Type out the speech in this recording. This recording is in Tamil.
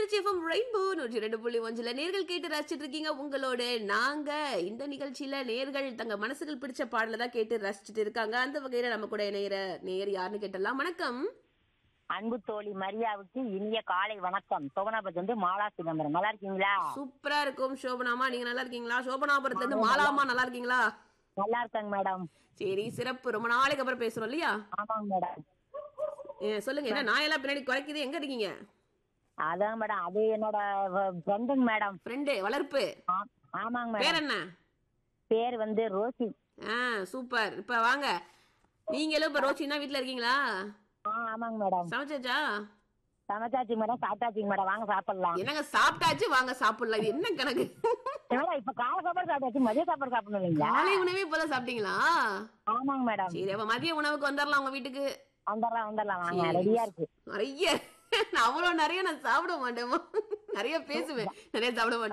திருச்சி எஃப்எம் ரெயின்போ நூற்றி ரெண்டு புள்ளி ஒன்றுல நேர்கள் கேட்டு ரசிச்சிட்டு இருக்கீங்க உங்களோட நாங்க இந்த நிகழ்ச்சியில நேர்கள் தங்க மனசுகள் பிடிச்ச பாடல தான் கேட்டு ரசிச்சிட்டு இருக்காங்க அந்த வகையில நம்ம கூட இணையிற நேர் யாருன்னு கேட்டலாம் வணக்கம் அன்பு தோழி மரியாவுக்கு இனிய காலை வணக்கம் சோபனாபத் வந்து மாலா சிதம்பரம் நல்லா இருக்கீங்களா சூப்பரா இருக்கும் சோபனாமா நீங்க நல்லா இருக்கீங்களா சோபனாபுரத்துல இருந்து மாலாமா நல்லா இருக்கீங்களா நல்லா இருக்காங்க மேடம் சரி சிறப்பு ரொம்ப நாளைக்கு அப்புறம் பேசுறோம் இல்லையா ஆமாங்க மேடம் ஏ, சொல்லுங்க என்ன நாயெல்லாம் பின்னாடி குறைக்குது எங்க இருக்கீங்க அதான் மேடம் அது என்னோட ஃப்ரெண்டுங்க மேடம் ஃப்ரெண்டு வளர்ப்பு ஆ- ஆமாங்க பேர் மேடம் என்ன பேர் வந்து ரோசி ஆ சூப்பர் இப்ப வாங்க நீங்களும் இப்ப ரோச்சின்னா வீட்ல இருக்கீங்களா ஆ ஆமாங்க மேடம் சமைச்சாச்சா சமைச்சாச்சுங்க மேடம் சாப்பிட்டாச்சுங்க மேடம் வாங்க சாப்பிடலாம் என்னங்க சாப்பிட்டாச்சு வாங்க சாப்பிடலாம் இது என்ன கணக்கு மேடம் இப்ப காலை சாப்பாடு சாப்பிட்டாச்சு மதிய சாப்பாடு சாப்பிடணும் இல்லைங்களா காலை உணவே இப்பதான் சாப்பிட்டீங்களா ஆமாங்க மேடம் சரி அப்ப மதிய உணவுக்கு வந்துடலாம் உங்க வீட்டுக்கு வந்துடலாம் வந்துடலாம் வாங்க சரி. ரெடியா இருக்கு நிறைய நான் அவ்வளவு நிறைய நான் சாப்பிட மாட்டேமா நிறைய பேசுவேன் நிறைய சாப்பிட மாட்டேன்